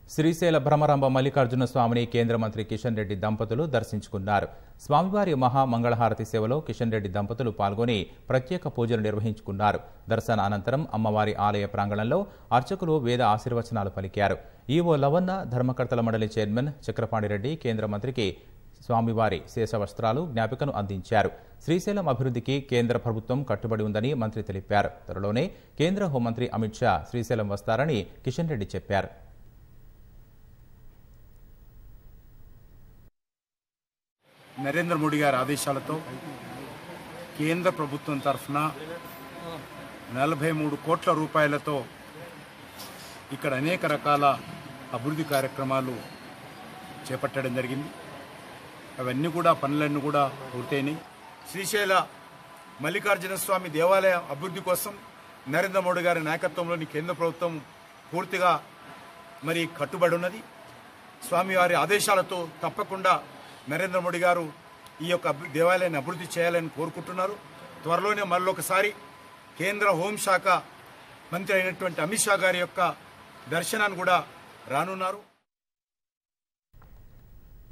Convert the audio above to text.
శ్రీశైల భ్రమరాంబ మల్లికార్జున స్వామిని కేంద్ర మంత్రి కిషన్ రెడ్డి దంపతులు దర్శించుకున్నారు స్వామివారి మహా మంగళహారతి సేవలో కిషన్ రెడ్డి దంపతులు పాల్గొని ప్రత్యేక పూజలు నిర్వహించుకున్నారు దర్శన అనంతరం అమ్మవారి ఆలయ ప్రాంగణంలో అర్చకులు వేద ఆశీర్వచనాలు పలికారు ఈవో లవన్న ధర్మకర్తల మండలి చైర్మన్ చక్రపాణిరెడ్డి కేంద్ర మంత్రికి స్వామివారి శేషవస్త్రాలు జ్ఞాపికను అందించారు శ్రీశైలం అభివృద్ధికి కేంద్ర ప్రభుత్వం కట్టుబడి ఉందని మంత్రి తెలిపారు త్వరలోనే కేంద్ర హోంమంత్రి అమిత్ షా శ్రీశైలం వస్తారని కిషన్ రెడ్డి చెప్పారు నరేంద్ర మోడీ గారి ఆదేశాలతో కేంద్ర ప్రభుత్వం తరఫున నలభై మూడు కోట్ల రూపాయలతో ఇక్కడ అనేక రకాల అభివృద్ధి కార్యక్రమాలు చేపట్టడం జరిగింది అవన్నీ కూడా పనులన్నీ కూడా పూర్తయినాయి శ్రీశైల మల్లికార్జున స్వామి దేవాలయ అభివృద్ధి కోసం నరేంద్ర మోడీ గారి నాయకత్వంలోని కేంద్ర ప్రభుత్వం పూర్తిగా మరి కట్టుబడి ఉన్నది స్వామివారి ఆదేశాలతో తప్పకుండా నరేంద్ర మోడీ గారు ఈ యొక్క అభి- దేవాలయాన్ని అభివృద్ధి చేయాలని కోరుకుంటున్నారు త్వరలోనే మరొకసారి కేంద్ర హోంశాఖ మంత్రి అయినటువంటి అమిత్ షా గారి యొక్క దర్శనాన్ని కూడా రానున్నారు